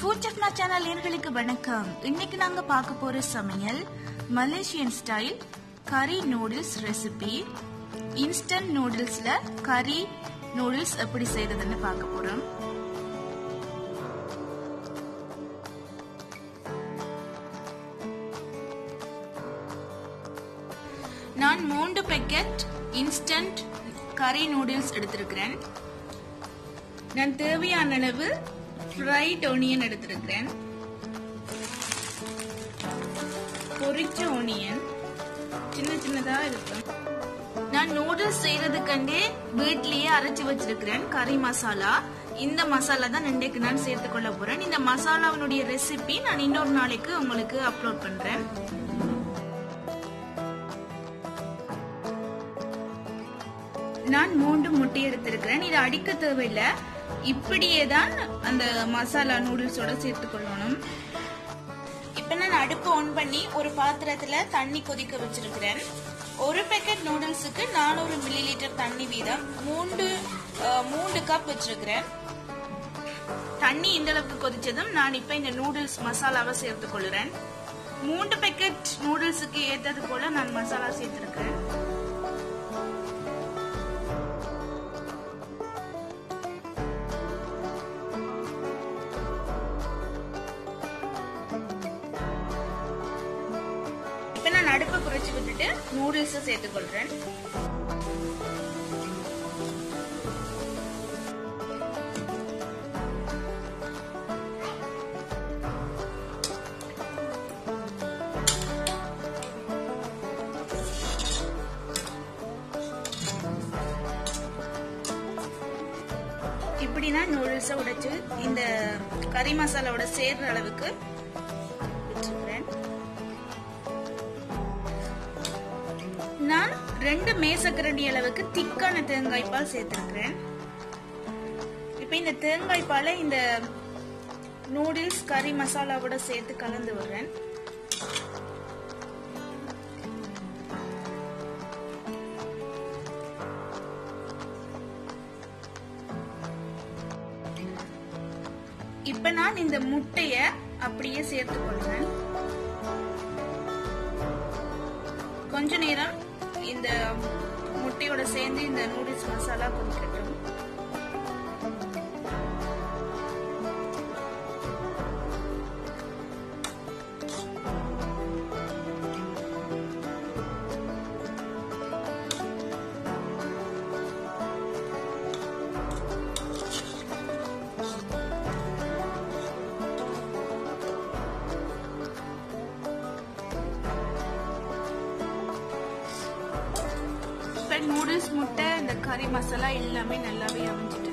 food செஃப்னா channel நேர்களுக்கு வணக்கம் இன்னைக்கு நாங்க பார்க்க போற சமையல் Malaysian style curry noodles recipe instant நூடுல்ஸ்ல கறி நூடுல்ஸ் எப்படி செய்யறதுன்னு பார்க்க போறோம் நான் மூன்று பேக்கெட் இன்ஸ்டன்ட் கறி நூடுல்ஸ் எடுத்திருக்கிறேன் நான் தேவையான அளவு ஃப்ரைட் ஒனியன் எடுத்திருக்கிறேன் பொரிச்ச ஒனியன் சின்ன சின்னதா இருக்கும் நான் நூடுல்ஸ் செய்யறதுக்கண்டே வீட்லயே அரைச்சு வச்சிருக்கிறேன் கறி மசாலா இந்த மசாலா தான் இன்றைக்கு நான் சேர்த்து கொள்ள போறேன் இந்த மசாலாவினுடைய ரெசிபி நான் இன்னொரு நாளைக்கு உங்களுக்கு அப்லோட் பண்றேன் நான் மூன்று முட்டை எடுத்திருக்கிறேன் இதை அடிக்க தேவையில்லை இப்படியே தான் அந்த மசாலா நூடுல்ஸோட சேர்த்து கொள்ளணும் இப்ப நான் அடுப்பு ஆன் பண்ணி ஒரு பாத்திரத்துல தண்ணி கொதிக்க வச்சிருக்கிறேன் ஒரு பேக்கெட் நூடுல்ஸுக்கு நானூறு மில்லி லிட்டர் தண்ணி வீதம் மூன்று மூன்று கப் வச்சிருக்கிறேன் தண்ணி இந்த அளவுக்கு கொதிச்சதும் நான் இப்ப இந்த நூடுல்ஸ் மசாலாவை சேர்த்து கொள்ளுறேன் மூன்று பேக்கெட் நூடுல்ஸுக்கு ஏத்தது போல நான் மசாலா சேர்த்திருக்கிறேன் இப்ப நான் அடுப்பை குறைச்சு விட்டுட்டு நூடுல்ஸ் சேர்த்துக்கொள்றேன் இப்படினா நூடுல்ஸை உடைச்சு இந்த கறி மசாலாவோட சேர்ற அளவுக்கு வச்சுக்கிறேன் நான் ரெண்டு மேசக்கரண்டி அளவுக்கு திக்கான தேங்காய் பால் சேர்த்திருக்கிறேன் இப்ப இந்த தேங்காய் பாலை இந்த நூடுல்ஸ் கறி மசாலாவோட சேர்த்து கலந்து விடுறேன் இப்ப நான் இந்த முட்டைய அப்படியே சேர்த்து கொள்றேன் கொஞ்ச நேரம் இந்த முட்டையோட சேர்ந்து இந்த நூடுல்ஸ் மசாலா கொதிக்கட்டும் இப்ப நூடுல்ஸ் முட்டை இந்த கறி மசாலா எல்லாமே நல்லாவே அமைஞ்சிட்டு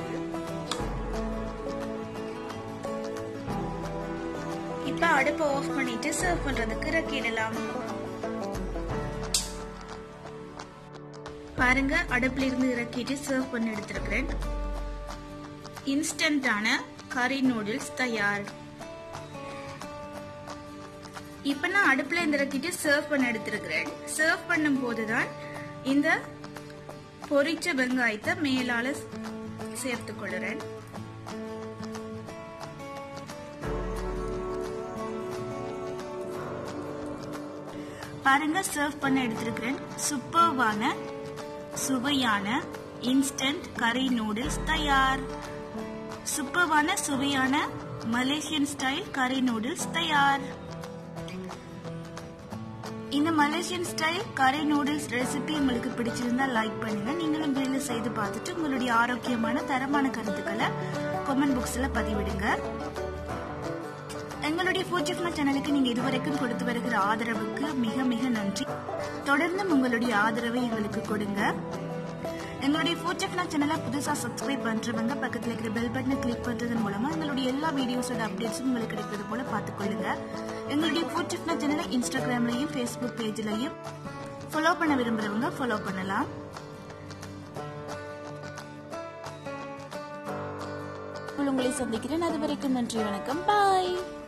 இப்ப அடுப்பை ஆஃப் பண்ணிட்டு சர்வ் பண்றதுக்கு இறக்கிடலாம் பாருங்க அடுப்புல இருந்து இறக்கிட்டு சர்வ் பண்ணி எடுத்திருக்கிறேன் இன்ஸ்டன்டான கறி நூடுல்ஸ் தயார் இப்ப நான் அடுப்புல இருந்து இறக்கிட்டு சர்வ் பண்ண எடுத்திருக்கிறேன் சர்வ் பண்ணும் போதுதான் இந்த பொரிச்ச வெங்காயத்தை மேலால சேர்த்து கொள்ளுறேன் பாருங்க சர்வ் பண்ண எடுத்திருக்கிறேன் சூப்பர்வான சுவையான இன்ஸ்டன்ட் கறி நூடுல்ஸ் தயார் சூப்பர்வான சுவையான மலேசியன் ஸ்டைல் கறி நூடுல்ஸ் தயார் இந்த Malaysian style curry noodles recipe உங்களுக்கு பிடிச்சிருந்தா லைக் பண்ணுங்க நீங்களும் வீட்டில் செய்து பார்த்துட்டு உங்களுடைய ஆரோக்கியமான தரமான கருத்துக்களை கமெண்ட் பாக்ஸ்ல பதிவிடுங்க எங்களுடைய ஃபோர்ஜிஃப்னா சேனலுக்கு நீங்க இதுவரைக்கும் கொடுத்து வருகிற ஆதரவுக்கு மிக மிக நன்றி தொடர்ந்தும் உங்களுடைய ஆதரவை எங்களுக்கு கொடுங்க எங்களுடைய ஃபோர்ஜெஃப்னா சேனலை புதுசாக சப்ஸ்கிரைப் பண்ணுறவங்க பக்கத்தில் இருக்கிற பெல் பட்டனை கிளிக் பண்ணுறதன் மூலமாக எங்களுடைய எல்லா வீடியோஸோட அப்டேட்ஸும் உங்களுக்கு கிடைக்கிறது போல பார்த்துக்கொள்ளுங்க எங்களுடைய ஃபோர்ஜெஃப்னா சேனலை இன்ஸ்டாகிராம்லையும் ஃபேஸ்புக் பேஜ்லையும் ஃபாலோ பண்ண விரும்புகிறவங்க ஃபாலோ பண்ணலாம் உங்களை சந்திக்கிறேன் அது வரைக்கும் நன்றி வணக்கம் பாய்